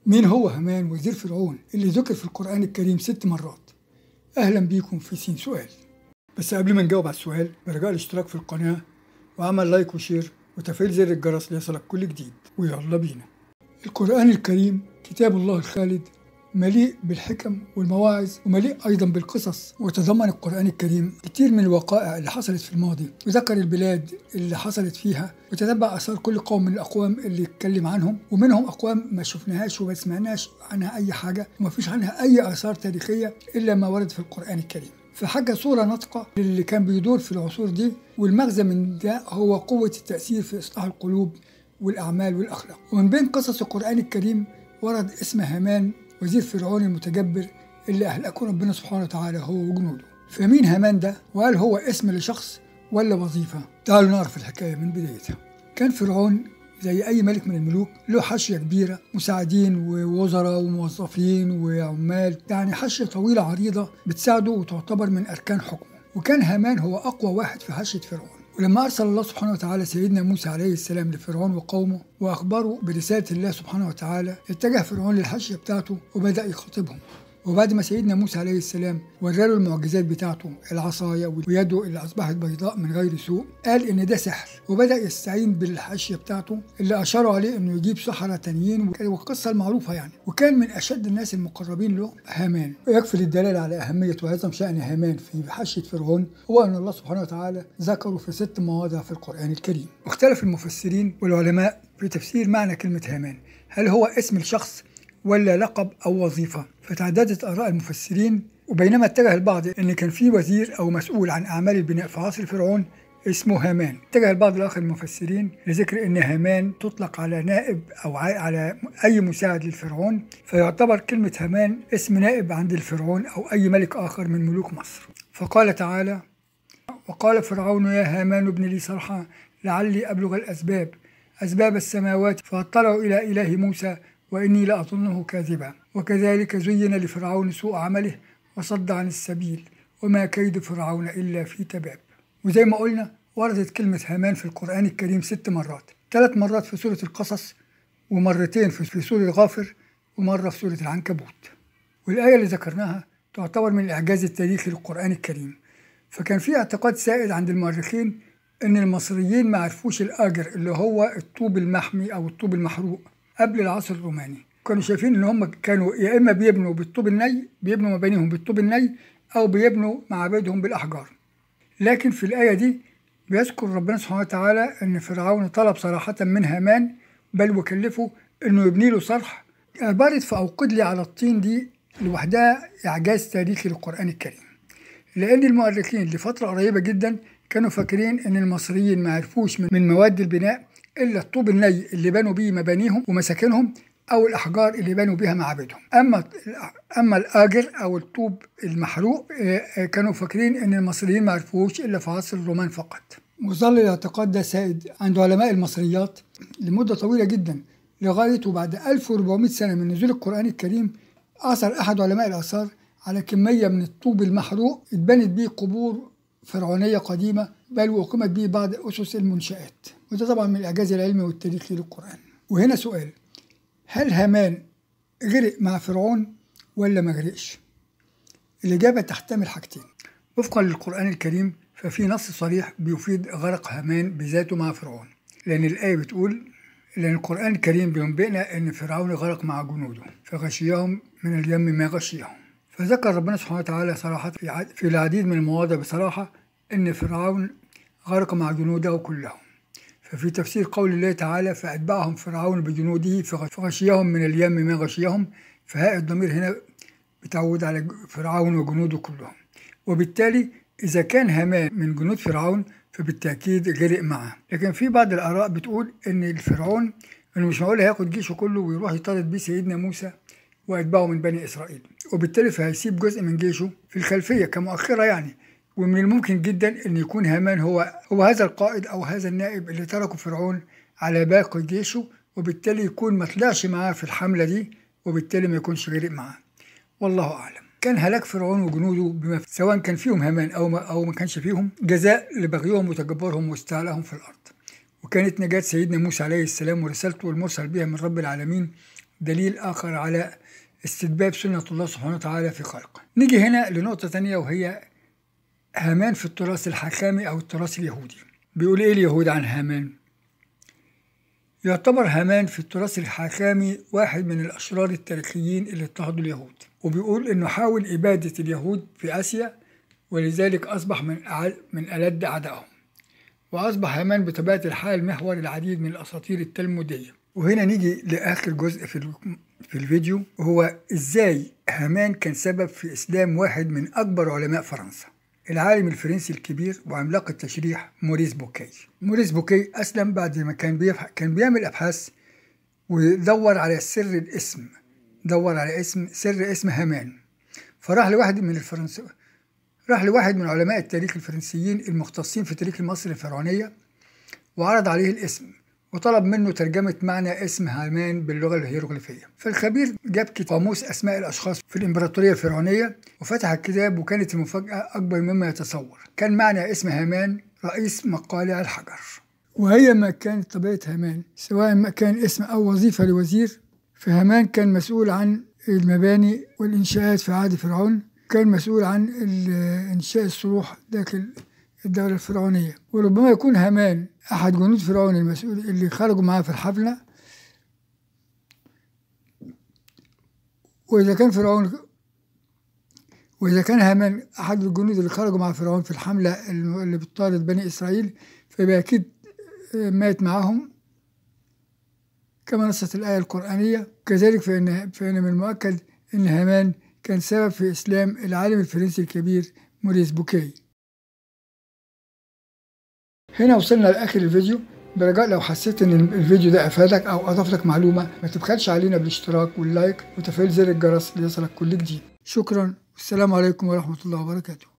مين هو هامان وزير فرعون اللي ذكر في القرآن الكريم ست مرات أهلا بيكم في سين سؤال بس قبل ما نجاوب على السؤال برجاء الاشتراك في القناة وعمل لايك وشير وتفعيل زر الجرس ليصلك كل جديد ويلا بينا القرآن الكريم كتاب الله الخالد مليء بالحكم والمواعظ ومليء أيضا بالقصص وتضمن القرآن الكريم كتير من الوقائع اللي حصلت في الماضي وذكر البلاد اللي حصلت فيها وتتبع آثار كل قوم من الأقوام اللي اتكلم عنهم ومنهم أقوام ما شفناهاش وما سمعناش عنها أي حاجة وما فيش عنها أي آثار تاريخية إلا ما ورد في القرآن الكريم فحاجة صورة ناطقة للي كان بيدور في العصور دي والمغزى من ده هو قوة التأثير في إصلاح القلوب والأعمال والأخلاق ومن بين قصص القرآن الكريم ورد اسم هامان وزير فرعون المتجبر اللي أهلكه ربنا سبحانه وتعالى هو وجنوده فمين هامان ده وهل هو اسم لشخص ولا وظيفة تعالوا نعرف الحكاية من بدايتها كان فرعون زي أي ملك من الملوك له حاشية كبيرة مساعدين ووزراء وموظفين وعمال يعني حاشية طويلة عريضة بتساعده وتعتبر من أركان حكمه وكان هامان هو أقوى واحد في حاشية فرعون ولما أرسل الله سبحانه وتعالى سيدنا موسى عليه السلام لفرعون وقومه وأخبره برسالة الله سبحانه وتعالى اتجه فرعون للحاشية بتاعته وبدأ يخاطبهم وبعد ما سيدنا موسى عليه السلام وراله المعجزات بتاعته العصاية ويده اللي أصبحت بيضاء من غير سوء قال إن ده سحر وبدأ يستعين بالحاشية بتاعته اللي أشاروا عليه إنه يجيب سحرة تانيين والقصة المعروفة يعني وكان من أشد الناس المقربين له هامان ويكفي الدلالة على أهمية وعظم شأن هامان في حاشية فرعون هو أن الله سبحانه وتعالى ذكره في ست مواضع في القرآن الكريم واختلف المفسرين والعلماء في تفسير معنى كلمة هامان هل هو اسم الشخص ولا لقب أو وظيفة فتعددت آراء المفسرين وبينما اتجه البعض أن كان في وزير أو مسؤول عن أعمال البناء في عصر فرعون اسمه هامان اتجه البعض الآخر المفسرين لذكر أن هامان تطلق على نائب أو على أي مساعد للفرعون فيعتبر كلمة هامان اسم نائب عند الفرعون أو أي ملك آخر من ملوك مصر فقال تعالى وقال فرعون يا هامان ابن لي صرحا لعلي أبلغ الأسباب أسباب السماوات فاطلعوا إلى إله موسى وإني لأظنه كاذبا وكذلك زين لفرعون سوء عمله وصد عن السبيل وما كيد فرعون إلا في تباب وزي ما قلنا وردت كلمة هامان في القرآن الكريم ست مرات ثلاث مرات في سورة القصص ومرتين في سورة غافر ومرة في سورة العنكبوت والآية اللي ذكرناها تعتبر من الإعجاز التاريخي للقرآن الكريم فكان في اعتقاد سائد عند المؤرخين إن المصريين ما عرفوش الآجر اللي هو الطوب المحمي أو الطوب المحروق قبل العصر الروماني كانوا شايفين ان هم كانوا يا اما بيبنوا بالطوب الني بيبنوا مبانيهم بالطوب الني او بيبنوا معابدهم بالاحجار لكن في الايه دي بيذكر ربنا سبحانه وتعالى ان فرعون طلب صراحه من هامان بل وكلفه انه يبني له صرح عباره فاوقد لي على الطين دي لوحدها اعجاز تاريخي للقران الكريم لان المؤرخين لفتره قريبه جدا كانوا فاكرين ان المصريين ما عرفوش من مواد البناء الا الطوب الني اللي بنوا بيه مبانيهم ومساكنهم او الاحجار اللي بنوا بها معابدهم اما اما الاجر او الطوب المحروق كانوا فاكرين ان المصريين ما عرفوش الا في عصر الرومان فقط وظل الاعتقاد ده سائد عند علماء المصريات لمده طويله جدا لغايه وبعد 1400 سنه من نزول القران الكريم اثر احد علماء الاثار على كميه من الطوب المحروق اتبنت به قبور فرعونيه قديمه بل واقيمت به بعض اسس المنشات وده طبعا من الاعجاز العلمي والتاريخي للقران وهنا سؤال هل هامان غرق مع فرعون ولا ما غرقش؟ الإجابة تحتمل حاجتين وفقا للقرآن الكريم ففي نص صريح بيفيد غرق هامان بذاته مع فرعون لأن الآية بتقول لأن القرآن الكريم بينبئنا أن فرعون غرق مع جنوده فغشيهم من اليم ما غشيهم فذكر ربنا سبحانه وتعالى صراحة في العديد من المواضع بصراحة أن فرعون غرق مع جنوده كلهم ففي تفسير قول الله تعالى فأتبعهم فرعون بجنوده فغشيهم من اليم ما غشيهم فهاء الضمير هنا بتعود على فرعون وجنوده كلهم وبالتالي إذا كان هامان من جنود فرعون فبالتأكيد غرق معه لكن في بعض الآراء بتقول إن الفرعون إنه مش معقول هياخد جيشه كله ويروح يطارد بيه سيدنا موسى وأتباعه من بني إسرائيل وبالتالي فهيسيب جزء من جيشه في الخلفية كمؤخرة يعني ومن الممكن جدا أن يكون هامان هو هو هذا القائد أو هذا النائب اللي تركه فرعون على باقي جيشه وبالتالي يكون ما طلعش معاه في الحملة دي وبالتالي ما يكونش غرق معاه والله أعلم كان هلاك فرعون وجنوده بما سواء كان فيهم هامان أو ما, أو ما كانش فيهم جزاء لبغيهم وتجبرهم واستعلائهم في الأرض وكانت نجاة سيدنا موسى عليه السلام ورسالته المرسل بها من رب العالمين دليل آخر على استتباب سنة الله سبحانه وتعالى في خلقه نيجي هنا لنقطة تانية وهي هامان في التراث الحكامي أو التراث اليهودي بيقول إيه اليهود عن هامان؟ يعتبر هامان في التراث الحكامي واحد من الأشرار التاريخيين اللي اضطهدوا اليهود وبيقول إنه حاول إبادة اليهود في آسيا ولذلك أصبح من من ألد أعدائهم وأصبح هامان بطبيعة الحال محور العديد من الأساطير التلمودية وهنا نيجي لآخر جزء في في الفيديو وهو إزاي هامان كان سبب في إسلام واحد من أكبر علماء فرنسا العالم الفرنسي الكبير وعملاق التشريح موريس بوكي موريس بوكي أسلم بعد ما كان بيفح... كان بيعمل أبحاث ودور على سر الاسم دور على اسم سر اسم هامان فراح لواحد من الفرنس راح لواحد من علماء التاريخ الفرنسيين المختصين في تاريخ مصر الفرعونية وعرض عليه الاسم وطلب منه ترجمة معنى اسم هامان باللغة الهيروغليفية فالخبير جاب قاموس أسماء الأشخاص في الإمبراطورية الفرعونية وفتح الكتاب وكانت المفاجأة أكبر مما يتصور كان معنى اسم هامان رئيس مقالع الحجر وهي ما كانت طبيعة هامان سواء ما كان اسم أو وظيفة لوزير فهامان كان مسؤول عن المباني والإنشاءات في عهد فرعون كان مسؤول عن إنشاء الصروح داخل الدولة الفرعونية وربما يكون هامان أحد جنود فرعون المسؤول اللي خرجوا معاه في الحفلة وإذا كان فرعون وإذا كان هامان أحد الجنود اللي خرجوا مع فرعون في الحملة اللي بتطارد بني إسرائيل فيبقى أكيد مات معهم كما نصت الآية القرآنية كذلك فإن, فإن من المؤكد أن هامان كان سبب في إسلام العالم الفرنسي الكبير موريس بوكي هنا وصلنا لاخر الفيديو برجاء لو حسيت ان الفيديو ده افادك او اضاف لك معلومه ما تبخلش علينا بالاشتراك واللايك وتفعيل زر الجرس ليصلك كل جديد شكرا والسلام عليكم ورحمه الله وبركاته